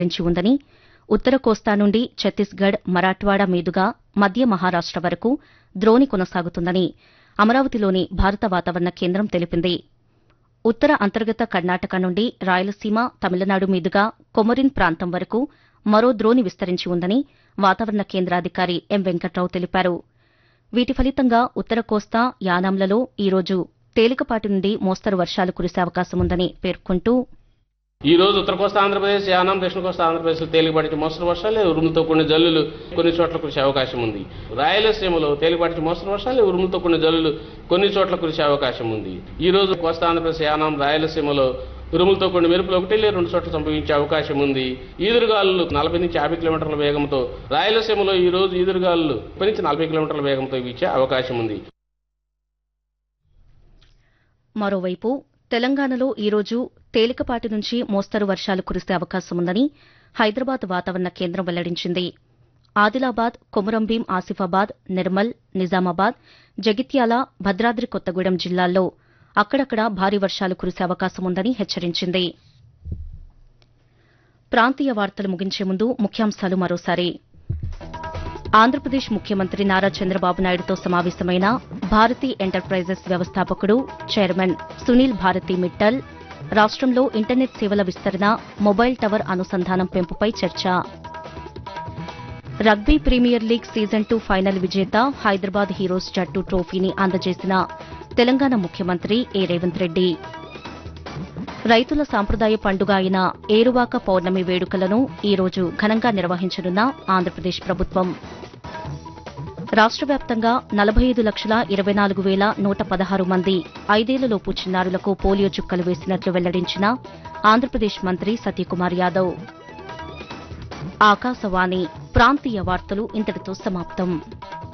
విస్తరించి ఉందని ఉత్తర కోస్తా నుండి ఛత్తీస్గఢ్ మరాఠ్వాడా మీదుగా మధ్య మహారాష్ట వరకు ద్రోణి కొనసాగుతుందని అమరావతిలోని భారత వాతావరణ కేంద్రం తెలిపింది ఉత్తర అంతర్గత కర్ణాటక నుండి రాయలసీమ తమిళనాడు మీదుగా కొమరిన్ ప్రాంతం వరకు మరో ద్రోణి విస్తరించి ఉందని వాతావరణ కేంద్రాధికారి ఎం వెంకట్రావు తెలిపారు వీటి ఫలితంగా ఉత్తర కోస్తా యానాంలలో ఈరోజు తేలికపాటి నుండి మోస్తరు వర్షాలు కురిసే అవకాశముందని పేర్కొంటూ ఈ రోజు ఉత్తర కోస్తా ఆంధ్రప్రదేశ్ యానం దక్షిణ కోస్తా ఆంధ్రప్రదేశ్ తేలికపాటి మోస్తరు వర్షాలు ఉరుములతో కొన్ని జల్లులు కొన్ని చోట్ల కురిసే అవకాశం ఉంది రాయలసీమలో తేలికపాటి మోస్తరు వర్షాలు ఉరుములతో కొన్ని జల్లులు కొన్ని చోట్ల కురిసే అవకాశం ఉంది ఈ రోజు కోస్తా ఆంధ్రప్రదేశ్ యానం రాయలసీమలో ఉరుములతో కొన్ని మెరుపులు ఒకటి లేదా రెండు చోట్ల సంభవించే అవకాశం ఉంది ఈదురుగాలులు నలభై నుంచి యాభై కిలోమీటర్ల వేగంతో రాయలసీమలో ఈ రోజు ఈదురుగాలులు ముప్పై నుంచి నలభై కిలోమీటర్ల వేగంతో వీచే అవకాశం ఉంది మరోవైపు తెలంగాణలో ఈరోజు తేలికపాటి నుంచి మోస్తరు వర్షాలు కురిసే అవకాశముందని హైదరాబాద్ వాతావరణ కేంద్రం వెల్లడించింది ఆదిలాబాద్ కొమురంభీం ఆసిఫాబాద్ నిర్మల్ నిజామాబాద్ జగిత్యాల భద్రాద్రి కొత్తగూడెం జిల్లాల్లో అక్కడక్కడ భారీ వర్షాలు కురిసే అవకాశముందని హెచ్చరించింది ప్రాంతీయ వార్తలు ముగించే ముందు ముఖ్యాంశాలు మరోసారి ఆంధ్రప్రదేశ్ ముఖ్యమంత్రి నారా చంద్రబాబు నాయుడుతో సమావేశమైన భారతీ ఎంటర్ప్రైజెస్ వ్యవస్థాపకుడు చైర్మన్ సునీల్ భారతి మిట్టల్ రాష్టంలో ఇంటర్నెట్ సేవల విస్తరణ మొబైల్ టవర్ అనుసంధానం పెంపుపై చర్చ rugby premier league season two final విజేత హైదరాబాద్ హీరోస్ జట్టు ట్రోఫీని అందజేసిన తెలంగాణ ముఖ్యమంత్రి ఏ రేవంత్ రెడ్డి రైతుల సాంప్రదాయ పండుగ అయిన ఏరువాక పౌర్ణమి వేడుకలను ఈ రోజు ఘనంగా నిర్వహించనున్న ఆంధ్రప్రదేశ్ ప్రభుత్వం రాష్ట వ్యాప్తంగా నలభై ఐదు లక్షల ఇరవై నాలుగు వేల నూట పదహారు మంది ఐదేళ్లలోపు చిన్నారులకు పోలియో చుక్కలు వేసినట్లు వెల్లడించిన ఆంధ్రప్రదేశ్ మంత్రి సత్యకుమార్ యాదవ్ ఆకాశవాణి ప్రాంతీయ వార్తలు ఇంతటితో సమాప్తం